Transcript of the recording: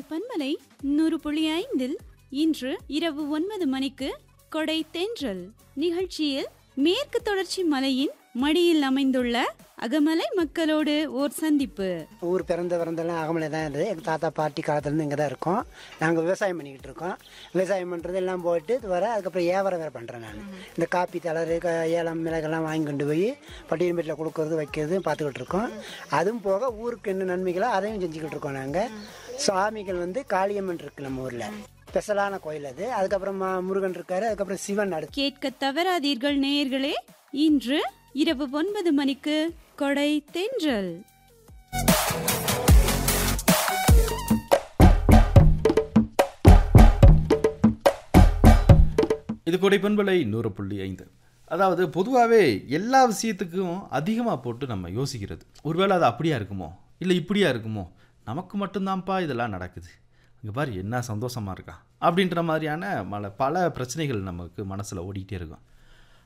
பன்மலை நூறு புள்ளி ஐந்தில் இன்று இரவு ஒன்பது மணிக்கு கொடை தென்றல் நிகழ்ச்சியில் மேற்கு தொடர்ச்சி மலையின் மடியில் அமைந்துள்ள அகமலை மக்களோடு ஓர் சந்திப்பு ஊர் பிறந்த பிறந்தெல்லாம் அகமலை தான் இருந்தது எங்கள் தாத்தா பாட்டி காலத்துலேருந்து இங்கே தான் இருக்கோம் நாங்கள் விவசாயம் பண்ணிக்கிட்டு இருக்கோம் விவசாயம் பண்ணுறது எல்லாம் போயிட்டு இது வர அதுக்கப்புறம் வியாபாரம் வேறு பண்ணுறேன் நான் இந்த காப்பி தளரு க- ஏலம் மிளகெல்லாம் வாங்கி கொண்டு போய் பட்டியல் கொடுக்கறது வைக்கிறது பார்த்துக்கிட்டு இருக்கோம் அதுவும் போக ஊருக்கு என்ன நன்மைகளோ அதையும் செஞ்சுக்கிட்டு இருக்கோம் நாங்கள் சாமிகள் வந்து காளியம்மன் இருக்குது நம்ம ஊரில் ஸ்பெஷலான கோயில் அது அதுக்கப்புறம் மா- முருகன் இருக்காரு அதுக்கப்புறம் சிவன் அடுத்து கேட்க தவறாதீர்கள் நேயர்களே இன்று இரவு ஒன்பது மணிக்கு கொடை தென்றல் இது கொடைப்பண்பலை நூறு புள்ளி ஐந்து அதாவது பொதுவாகவே எல்லா விஷயத்துக்கும் அதிகமாக போட்டு நம்ம யோசிக்கிறது ஒருவேளை அது அப்படியா இருக்குமோ இல்லை இப்படியா இருக்குமோ நமக்கு மட்டும்தான்ப்பா இதெல்லாம் நடக்குது இங்கே பாரு என்ன சந்தோஷமாக இருக்கா அப்படின்ற மாதிரியான மல பல பிரச்சனைகள் நமக்கு மனசில் ஓடிக்கிட்டே இருக்கும்